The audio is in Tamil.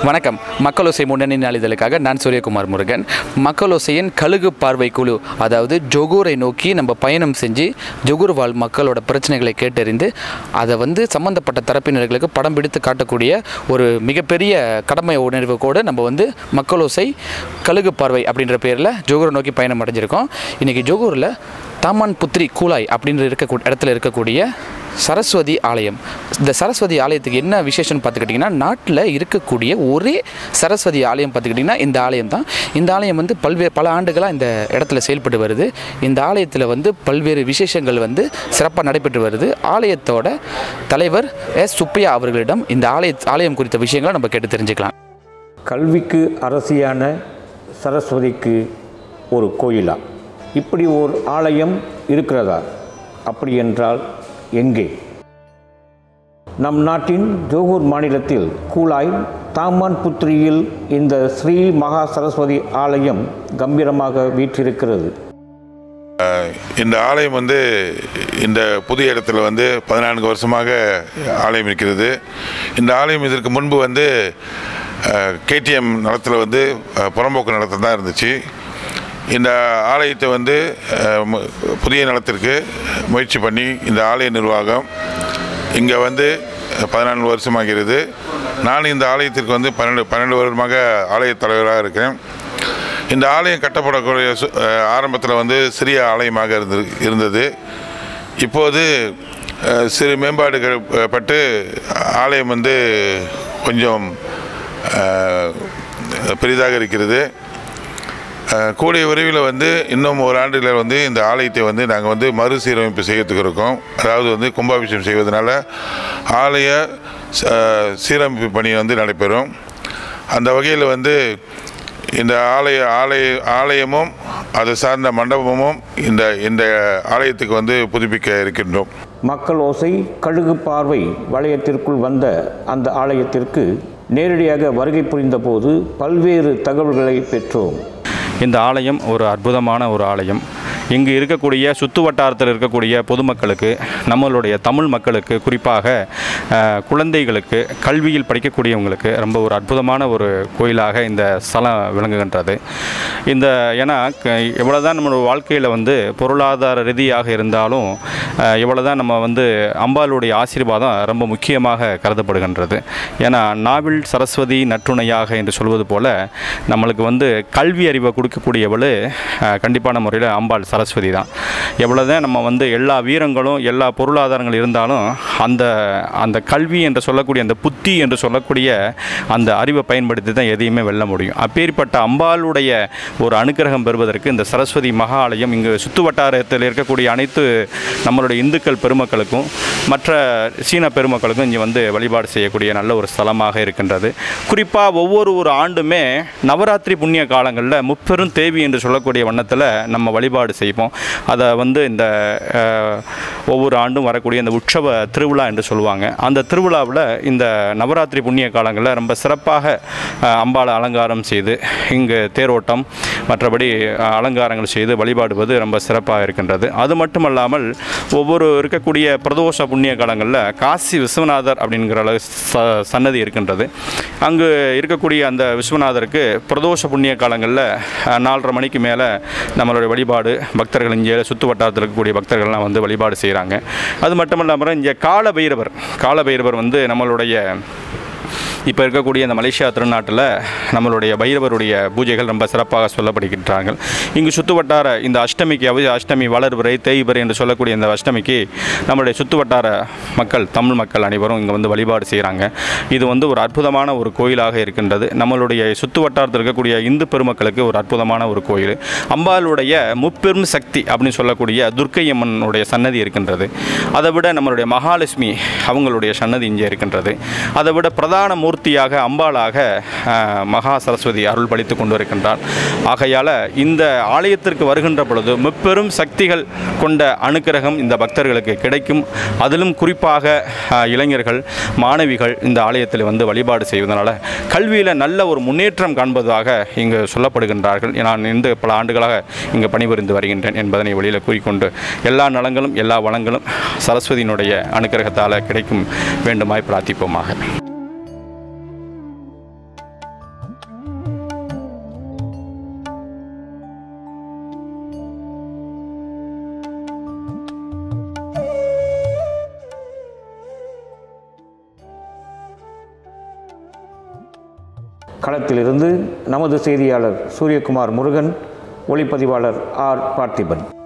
வணக்கம் மக்களோசை முன்னணி நாளிதழுக்காக நான் சூரியகுமார் முருகன் மக்களோசையின் கழுகு பார்வை குழு அதாவது ஜொகூரை நோக்கி நம்ம பயணம் செஞ்சு ஜொகூர் வாழ் மக்களோட பிரச்சனைகளை கேட்டறிந்து அதை வந்து சம்பந்தப்பட்ட தரப்பினர்களுக்கு படம் பிடித்து காட்டக்கூடிய ஒரு மிகப்பெரிய கடமை உணர்வு கூட நம்ம வந்து மக்களோசை கழுகு பார்வை அப்படின்ற பேரில் ஜொகூரை நோக்கி பயணம் அடைஞ்சிருக்கோம் இன்றைக்கி ஜொகூரில் தாமான் புத்ரி கூலாய் அப்படின்ற இருக்க இடத்துல இருக்கக்கூடிய சரஸ்வதி ஆலயம் இந்த சரஸ்வதி ஆலயத்துக்கு என்ன விசேஷம்னு பார்த்துக்கிட்டிங்கன்னா நாட்டில் இருக்கக்கூடிய ஒரே சரஸ்வதி ஆலயம் பார்த்துக்கிட்டிங்கன்னா இந்த ஆலயம் தான் இந்த ஆலயம் வந்து பல்வேறு பல ஆண்டுகளாக இந்த இடத்துல செயல்பட்டு வருது இந்த ஆலயத்தில் வந்து பல்வேறு விசேஷங்கள் வந்து சிறப்பாக நடைபெற்று வருது ஆலயத்தோட தலைவர் எஸ் சுப்பையா அவர்களிடம் இந்த ஆலய ஆலயம் குறித்த விஷயங்களை நம்ம கேட்டு தெரிஞ்சுக்கலாம் கல்விக்கு அரசியான சரஸ்வதிக்கு ஒரு கோயிலா இப்படி ஓர் ஆலயம் இருக்கிறதா அப்படி என்றால் எங்கே நம் நாட்டின் ஜோகூர் மாநிலத்தில் கூலாய் தாமான் புத்திரியில் இந்த ஸ்ரீ மகா சரஸ்வதி ஆலயம் கம்பீரமாக வீற்றிருக்கிறது இந்த ஆலயம் வந்து இந்த புதிய இடத்துல வந்து பதினான்கு வருஷமாக ஆலயம் இருக்கிறது இந்த ஆலயம் இதற்கு முன்பு வந்து கேடிஎம் நிலத்தில் வந்து அஹ், புறம்போக்கு நிலத்தில் தான் இருந்துச்சு இந்த ஆலயத்தை வந்து அஹ், மு- புதிய நிலத்திற்கு முயற்சி பண்ணி இந்த ஆலய நிர்வாகம் இங்கே வந்து பதினான்கு வருஷமாகிறது நான் இந்த ஆலயத்திற்கு வந்து பன்னெண்டு பன்னெண்டு வருடமாக ஆலய தலைவராக இருக்கிறேன் இந்த ஆலயம் கட்டப்படக்கூடிய ஆரம்பத்தில் வந்து சிறிய ஆலயமாக இருந்து இருந்தது இப்போது அஹ், சிறு மேம்பாடுகள் அஹ், பட்டு ஆலயம் வந்து கொஞ்சம் அஹ், பெரிதாக இருக்கிறது அஹ், கூடிய விரைவில் வந்து இன்னும் ஒரு ஆண்டில் வந்து இந்த ஆலயத்தை வந்து நாங்கள் வந்து மறுசீரமைப்பு செய்யறதுக்கு இருக்கோம் அதாவது வந்து கும்பாபிஷேகம் செய்வதனால ஆலய அஹ், சீரமைப்பு பணி வந்து நடைபெறும் அந்த வகையில் வந்து இந்த ஆலய ஆலய ஆலயமும் அது சார்ந்த மண்டபமும் இந்த இந்த ஆலயத்துக்கு வந்து புதுப்பிக்க இருக்கின்றோம் மக்கள் ஓசை கழுகு பார்வை வளையத்திற்குள் வந்த அந்த ஆலயத்திற்கு நேரடியாக வருகை புரிந்தபோது பல்வேறு தகவல்களை பெற்றோம் இந்த ஆலயம் ஒரு அற்புதமான ஒரு ஆலயம் இங்கு இருக்கக்கூடிய சுற்று வட்டாரத்தில் இருக்கக்கூடிய பொதுமக்களுக்கு நம்மளுடைய தமிழ் மக்களுக்கு குறிப்பாக அஹ், குழந்தைகளுக்கு கல்வியில் படிக்கக்கூடியவங்களுக்கு ரொம்ப ஒரு அற்புதமான ஒரு கோயிலாக இந்த ஸ்தலம் விளங்குகின்றது இந்த ஏன்னா க- எவ்வளவுதான் நம்மளோட வாழ்க்கையில் வந்து பொருளாதார ரீதியாக இருந்தாலும் அஹ், எவ்வளவுதான் நம்ம வந்து அம்பாளுடைய ஆசீர்வாதம் ரொம்ப முக்கியமாக கருதப்படுகின்றது ஏன்னா நாவில் சரஸ்வதி நற்றுணையாக என்று சொல்வது போல நம்மளுக்கு வந்து கல்வி அறிவை கொடுக்கக்கூடியவள் அஹ், கண்டிப்பான முறையில் அம்பாள் சரஸ்வதி தான் எவ்வளோதான் நம்ம வந்து எல்லா வீரங்களும் எல்லா பொருளாதாரங்கள் இருந்தாலும் அந்த அந்த கல்வி என்று சொல்லக்கூடிய அந்த புத்தி என்று சொல்லக்கூடிய அந்த அறிவை பயன்படுத்தி தான் எதையுமே வெல்ல முடியும் அப்பேற்பட்ட அம்பாளுடைய ஒரு அனுக்கிரகம் பெறுவதற்கு இந்த சரஸ்வதி மகாலயம் இங்கு சுற்று வட்டாரத்தில் இருக்கக்கூடிய அனைத்து நம்மளுடைய இந்துக்கள் பெருமக்களுக்கும் மற்ற சீன பெருமக்களுக்கும் இங்கே வந்து வழிபாடு செய்யக்கூடிய நல்ல ஒரு ஸ்தலமாக இருக்கின்றது குறிப்பாக ஒவ்வொரு ஒரு ஆண்டுமே நவராத்திரி புண்ணிய காலங்களில் முப்பெரும் தேவி என்று சொல்லக்கூடிய வண்ணத்தில் நம்ம வழிபாடு செய்வோம் அதை வந்து இந்த அஹ், ஒவ்வொரு ஆண்டும் வரக்கூடிய இந்த உற்சவ திருவிழா என்று சொல்லுவாங்க அந்த திருவிழாவில் இந்த நவராத்திரி புண்ணிய காலங்களில் ரொம்ப சிறப்பாக அஹ், அம்பாளை அலங்காரம் செய்து இங்கு தேரோட்டம் மற்றபடி அஹ், அலங்காரங்கள் செய்து வழிபாடுவது ரொம்ப சிறப்பாக இருக்கின்றது அது மட்டுமல்லாமல் ஒவ்வொரு இருக்கக்கூடிய பிரதோஷ புண்ணிய காலங்களில் காசி விஸ்வநாதர் அப்படிங்கிற அளவு ச சன்னதி இருக்கின்றது அங்கு இருக்கக்கூடிய அந்த விஸ்வநாதருக்கு பிரதோஷ புண்ணிய காலங்களில் அஹ், நாலரை மணிக்கு மேலே நம்மளுடைய வழிபாடு பக்தர்கள் இங்கே சுற்று வட்டாரத்தில் இருக்கக்கூடிய பக்தர்கள்லாம் வந்து வழிபாடு செய்கிறாங்க அது மட்டும் இல்லாமல் இங்கே கால பைரவர் கால பைரவர் வந்து நம்மளுடைய இப்போ இருக்கக்கூடிய இந்த மலேசியா திருநாட்டில் நம்மளுடைய பைரவருடைய பூஜைகள் ரொம்ப சிறப்பாக சொல்லப்படுகின்றார்கள் இங்கு சுற்று வட்டார இந்த அஷ்டமிக்கு அவி அஷ்டமி வளர்பிறை தேய்பிறை என்று சொல்லக்கூடிய இந்த அஷ்டமிக்கு நம்மளுடைய சுற்று வட்டார மக்கள் தமிழ் மக்கள் அனைவரும் இங்கே வந்து வழிபாடு செய்கிறாங்க இது வந்து ஒரு அற்புதமான ஒரு கோயிலாக இருக்கின்றது நம்மளுடைய சுற்று வட்டாரத்தில் இருக்கக்கூடிய இந்து பெருமக்களுக்கு ஒரு அற்புதமான ஒரு கோயில் அம்பாளுடைய முப்பெரும் சக்தி அப்படின்னு சொல்லக்கூடிய துர்க்கை அம்மனுடைய சன்னதி இருக்கின்றது அதை விட நம்மளுடைய மகாலட்சுமி அவங்களுடைய சன்னதி இங்கே இருக்கின்றது அதை விட பிரதான மூர்த்தியாக அம்பாளாக அஹ், மகா சரஸ்வதி அருள் பளித்து கொண்டு இருக்கின்றார் ஆகையால் இந்த ஆலயத்திற்கு வருகின்ற பொழுது முப்பெரும் சக்திகள் கொண்ட அனுக்கிரகம் இந்த பக்தர்களுக்கு கிடைக்கும் அதிலும் குறிப்பாக அஹ், இளைஞர்கள் மாணவிகள் இந்த ஆலயத்தில் வந்து வழிபாடு செய்வதனால கல்வியில் நல்ல ஒரு முன்னேற்றம் காண்பதாக இங்கு சொல்லப்படுகின்றார்கள் நான் இந்த பல ஆண்டுகளாக இங்கு பணிபுரிந்து வருகின்றேன் என்பதனை வெளியில் கூறிக்கொண்டு எல்லா நலங்களும் எல்லா வளங்களும் சரஸ்வதியினுடைய அனுக்கிரகத்தால் கிடைக்கும் வேண்டுமாய் பிரார்த்திப்போமாக களத்திலிருந்து நமது செய்தியாளர் சூரியகுமார் முருகன் ஒளிப்பதிவாளர் ஆர் பார்த்திபன்